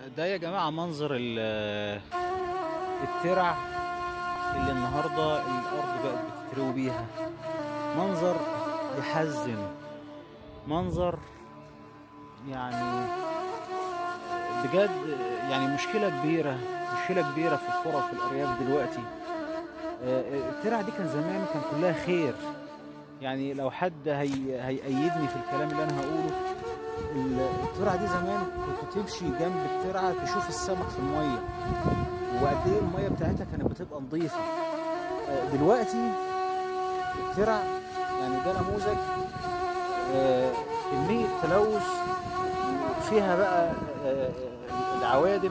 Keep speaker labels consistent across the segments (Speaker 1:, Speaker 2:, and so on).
Speaker 1: ده يا جماعة منظر ال- الترع اللي النهاردة الأرض بقت بتتروي بيها منظر يحزن منظر يعني بجد يعني مشكلة كبيرة مشكلة كبيرة في القرى وفي الأرياف دلوقتي آه، آه، الترع دي كان زمان كان كلها خير يعني لو حد هي هيأيدني في الكلام اللي أنا هقوله ال- الترعة دي زمان كنت تمشي جنب الترعة تشوف السمك في المية وقد ايه المية بتاعتها كانت بتبقى نظيفة آه، دلوقتي الترع يعني ده نموذج آه، كمية تلوث فيها بقى آه، آه، العوادم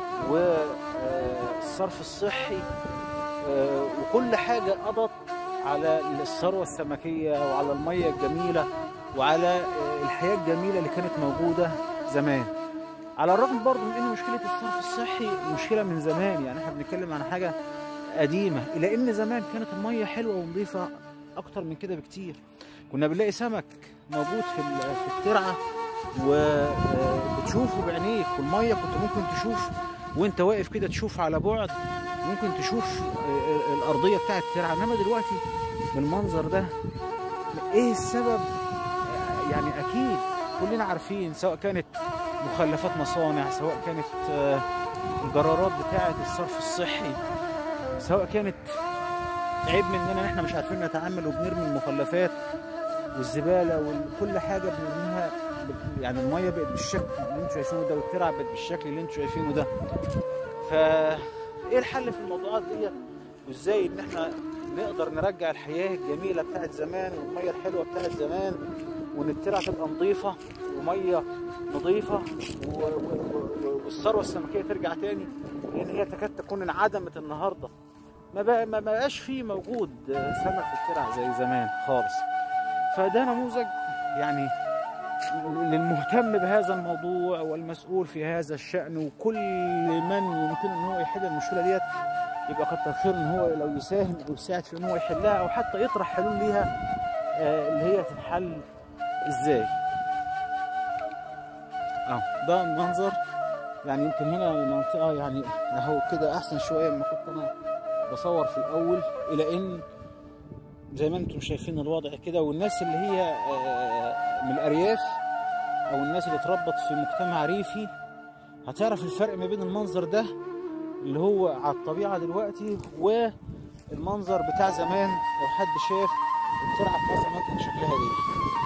Speaker 1: والصرف الصحي آه، وكل حاجة قضت على الثروة السمكية وعلى المية الجميلة وعلى آه، الحياة الجميلة اللي كانت موجودة زمان على الرغم برضه من ان مشكلة الصرف الصحي مشكلة من زمان يعني احنا بنتكلم عن حاجة قديمة إلى إن زمان كانت المية حلوة ونظيفة أكتر من كده بكتير كنا بنلاقي سمك موجود في ال- في الترعة وبتشوفه بعينيك والمية كنت ممكن تشوف وانت واقف كده تشوف على بعد ممكن تشوف آه، الأرضية بتاعت الترعة إنما دلوقتي بالمنظر ده إيه السبب آه، يعني أكيد كلنا عارفين سواء كانت مخلفات مصانع سواء كانت آه، الجرارات بتاعة الصرف الصحي سواء كانت عيب مننا ان احنا مش عارفين نتعامل وبنرمي المخلفات والزباله وكل حاجه بنرميها ب- يعني الميه بقت بالشكل اللي انتوا شايفينه ده والترع بقت بالشكل اللي انتوا شايفينه ده فا ايه الحل في الموضوعات ديت وازاي ان احنا نقدر نرجع الحياه الجميله بتاعت زمان والميه الحلوه بتاعت زمان وان الترع تبقى نظيفه وميه نظيفه و- و- و- والثروه السمكيه ترجع تاني لان هي تكاد تكون انعدمت النهارده ما بقى ما بقاش فيه موجود سمك في الترع زي زمان خالص فده نموذج يعني للمهتم بهذا الموضوع والمسؤول في هذا الشأن وكل من يمكن ان هو يحل المشكله ديت يبقى كتر خير ان هو لو يساهم او يساعد في ان هو يحلها او حتى يطرح حلول ليها آه، اللي هي تتحل ازاي اه ده المنظر يعني يمكن هنا المنطقه يعني اهو كده احسن شويه مما كنت انا بصور في الاول الى ان زي ما انتم شايفين الوضع كده والناس اللي هي آه، من الارياف او الناس اللي اتربت في مجتمع ريفي هتعرف الفرق ما بين المنظر ده اللي هو على الطبيعه دلوقتي والمنظر بتاع زمان لو حد شاف الترعه بتاع زمان كان شكلها ايه